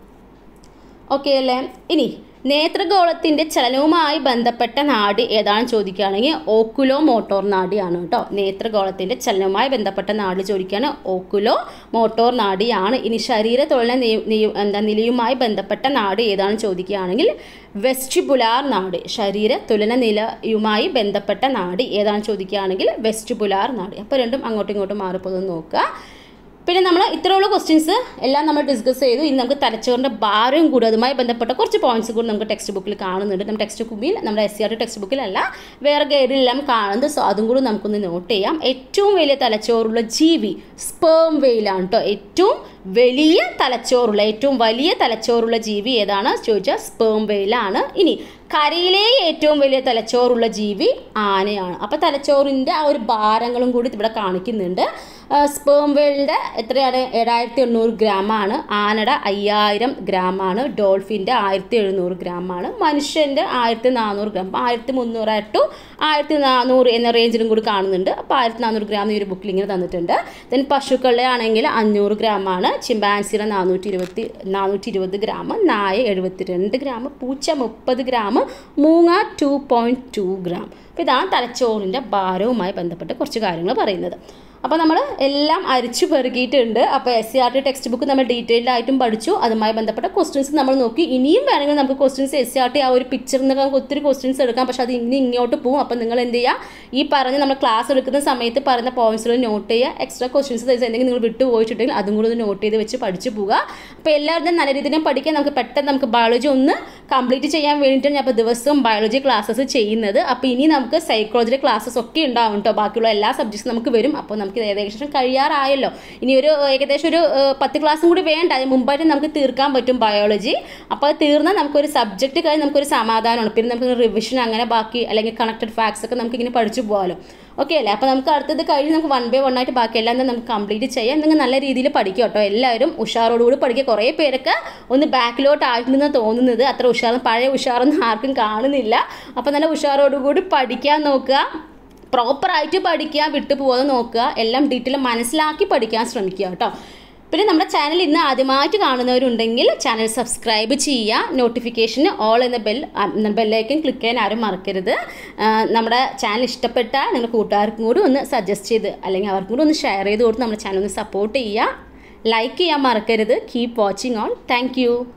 ഓക്കെ അല്ലേ ഇനി നേത്രഗോളത്തിൻ്റെ ചലനവുമായി ബന്ധപ്പെട്ട നാഡി ഏതാണ് ചോദിക്കുകയാണെങ്കിൽ ഓക്കുലോ മോട്ടോർ നാഡിയാണ് കേട്ടോ നേത്രഗോളത്തിൻ്റെ ചലനവുമായി ബന്ധപ്പെട്ട നാഡി ചോദിക്കുകയാണ് ഓക്കുലോ മോട്ടോർ നാഡിയാണ് ഇനി ശരീര തൊഴിലിന നിയ- നിയ- എന്താ നിലയുമായി ബന്ധപ്പെട്ട നാട് ഏതാണ് ചോദിക്കുകയാണെങ്കിൽ വെസ്റ്റിബുലാർ നാട് ശരീര തുലന നിലയുമായി ബന്ധപ്പെട്ട നാട് ഏതാണ് ചോദിക്കുകയാണെങ്കിൽ വെസ്റ്റിബുലാർ നാട് അപ്പോൾ രണ്ടും അങ്ങോട്ടും ഇങ്ങോട്ടും മാറിപ്പോകുന്നത് നോക്കുക പിന്നെ നമ്മൾ ഇത്രയുള്ള ക്വസ്റ്റ്യൻസ് എല്ലാം നമ്മൾ ഡിസ്കസ് ചെയ്തു ഇനി നമുക്ക് തലച്ചോറിൻ്റെ ഭാരം കൂടി അതുമായി ബന്ധപ്പെട്ട കുറച്ച് പോയിന്റ്സ് കൂടി നമുക്ക് ടെക്സ്റ്റ് ബുക്കിൽ കാണുന്നുണ്ട് നമ്മുടെ ടെക്സ്റ്റ് ബുക്കിൽ നമ്മുടെ S C R T text ബുക്കിലല്ല വേറെ ഗൈഡിലെല്ലാം കാണുന്നത് സോ അതും കൂടി നമുക്കൊന്ന് നോട്ട് ചെയ്യാം ഏറ്റവും വലിയ തലച്ചോറുള്ള ജീവി സ്പേം വെയിലാണ് കേട്ടോ ഏറ്റവും വലിയ തലച്ചോറുള്ള ഏറ്റവും വലിയ തലച്ചോറുള്ള ജീവി ഏതാണ് ചോദിച്ചാൽ സ്പേം വെയിലാണ് ഇനി കരയിലെ ഏറ്റവും വലിയ തലച്ചോറുള്ള ജീവി ആനയാണ് അപ്പോൾ തലച്ചോറിൻ്റെ ആ ഒരു ഭാരങ്ങളും കൂടി ഇവിടെ കാണിക്കുന്നുണ്ട് സ്പേം വെയിലിൻ്റെ എത്രയാണ് ഏഴായിരത്തി എണ്ണൂറ് ഗ്രാമാണ് ആനയുടെ അയ്യായിരം ഗ്രാമാണ് ഡോൾഫിൻ്റെ ആയിരത്തി എഴുന്നൂറ് ഗ്രാമാണ് മനുഷ്യൻ്റെ ആയിരത്തി നാനൂറ് ഗ്രാം അപ്പോൾ ആയിരത്തി മുന്നൂറ് ടു ആയിരത്തി നാനൂറ് എന്ന റേഞ്ചിലും കൂടി കാണുന്നുണ്ട് അപ്പോൾ ആയിരത്തി നാനൂറ് ഗ്രാം ഈ ഒരു ബുക്കിൽ ഇങ്ങനെ തന്നിട്ടുണ്ട് ദെൻ പശുക്കളുടെ ആണെങ്കിൽ അഞ്ഞൂറ് ഗ്രാമാണ് ചിമ്പാൻസിയുടെ നാനൂറ്റി ഇരുപത്തി നാനൂറ്റി ഇരുപത് ഗ്രാം നായ എഴുപത്തി രണ്ട് ഗ്രാം പൂച്ച മുപ്പത് ഗ്രാം മൂങ്ങ ടു പോയിൻറ്റ് ടു ഗ്രാം അപ്പോൾ ഇതാണ് തലച്ചോറിൻ്റെ ഭാരവുമായി ബന്ധപ്പെട്ട് കുറച്ച് കാര്യങ്ങൾ പറയുന്നത് അപ്പോൾ നമ്മൾ എല്ലാം അരിച്ചു പെറുകിയിട്ടുണ്ട് അപ്പോൾ S C R T textbook നമ്മൾ ഡീറ്റെയിൽഡ് ആയിട്ടും പഠിച്ചു അതുമായി ബന്ധപ്പെട്ട ക്വസ്റ്റ്യൻസ് നമ്മൾ നോക്കി ഇനിയും വേണമെങ്കിൽ നമുക്ക് questions S C R T ആ ഒരു പിക്ചറിൽ നിന്ന് നമുക്ക് ഒത്തിരി ക്വസ്റ്റ്യൻസ് എടുക്കാം പക്ഷേ അത് ഇനി ഇങ്ങോട്ട് പോകും അപ്പോൾ നിങ്ങൾ എന്ത് ചെയ്യുക ഈ പറഞ്ഞ നമ്മൾ ക്ലാസ് എടുക്കുന്ന സമയത്ത് പറയുന്ന പോയിന്റ്സുകൾ നോട്ട് ചെയ്യുക എക്സ്ട്രാ ക്വസ്റ്റ്യൻസ് എന്തെങ്കിലും നിങ്ങൾ വിട്ടു പോയിട്ടുണ്ടെങ്കിൽ അതും കൂടി ഒന്ന് നോട്ട് ചെയ്ത് വെച്ച് പഠിച്ചു പോകുക അപ്പോൾ എല്ലാവരും നല്ല രീതിയിൽ പഠിക്കാൻ നമുക്ക് പെട്ടെന്ന് നമുക്ക് ബയോളജി ഒന്ന് കംപ്ലീറ്റ് ചെയ്യാൻ വേണ്ടിയിട്ടാണ് ഞാൻ ഇപ്പോൾ ദിവസവും ബയോളജി ക്ലാസ്സസ് ചെയ്യുന്നത് അപ്പോൾ ഇനി നമുക്ക് സൈക്കോളജി ക്ലാസ്സസ് ഒക്കെ ഉണ്ടാവും കേട്ടോ ബാക്കിയുള്ള എല്ലാ സബ്ജക്ട്സും നമുക്ക് വരും അപ്പോൾ നമുക്ക് ഇത് ഏകദേശം കഴിയാറായല്ലോ ഇനി ഒരു ഏകദേശം ഒരു ഏഹ്, പത്ത് ക്ലാസ്സും കൂടി വേണ്ട അതിന് മുമ്പായിട്ട് നമുക്ക് തീർക്കാൻ പറ്റും ബയോളജി അപ്പോൾ അത് തീർന്നാൽ നമുക്കൊരു സബ്ജക്റ്റ് കഴിഞ്ഞ് നമുക്കൊരു സമാധാനമാണ് പിന്നെ നമുക്ക് റിവിഷൻ അങ്ങനെ ബാക്കി അല്ലെങ്കിൽ കണക്റ്റഡ് ഫാക്ട്സ് ഒക്കെ നമുക്ക് ഇങ്ങനെ പഠിച്ചു പോകാമല്ലോ ഓക്കെ അല്ലേ അപ്പോൾ നമുക്ക് അടുത്തത് കഴിഞ്ഞ് നമുക്ക് വൺ ബൈ വൺ ആയിട്ട് ബാക്കി എല്ലാം തന്നെ നമുക്ക് കംപ്ലീറ്റ് ചെയ്യാം നിങ്ങൾ നല്ല രീതിയിൽ പഠിക്കുക കേട്ടോ എല്ലാവരും ഉഷാറോടുകൂടി പഠിക്കുക കുറേ പേരൊക്കെ ഒന്ന് ബാക്കിലോട്ട് ആയിട്ടുണ്ടെന്ന് തോന്നുന്നത് അത്ര ഉഷാർ പഴയ ഉഷാറൊന്നും ആർക്കും കാണുന്നില്ല അപ്പോൾ നല്ല ഉഷാറോടുകൂടി പഠിക്കാൻ നോക്കുക പ്രോപ്പറായിട്ട് പഠിക്കുക വിട്ടു പോകാതെ നോക്കുക എല്ലാം ഡീറ്റെയിൽ മനസ്സിലാക്കി പഠിക്കാൻ ശ്രമിക്കുക കേട്ടോ പിന്നെ നമ്മുടെ ചാനൽ ഇന്ന് ആദ്യമായിട്ട് കാണുന്നവരുണ്ടെങ്കിൽ ചാനൽ സബ്സ്ക്രൈബ് ചെയ്യുക നോട്ടിഫിക്കേഷന് ഓൾ എന്ന ബെൽ ബെല്ലൈക്കൻ ക്ലിക്ക് ചെയ്യാൻ ആരും മറക്കരുത് ആ, നമ്മുടെ ചാനൽ ഇഷ്ടപ്പെട്ടാൽ നിങ്ങളുടെ കൂട്ടുകാർക്കും കൂടി ഒന്ന് സജസ്റ്റ് ചെയ്ത് അല്ലെങ്കിൽ അവർക്കും കൂടി ഒന്ന് ഷെയർ ചെയ്ത് കൊടുത്ത് നമ്മുടെ ചാനൽ ഒന്ന് സപ്പോർട്ട് ചെയ്യുക ലൈക്ക് ചെയ്യാൻ മറക്കരുത് കീപ് വാച്ചിങ് ഓൺ താങ്ക്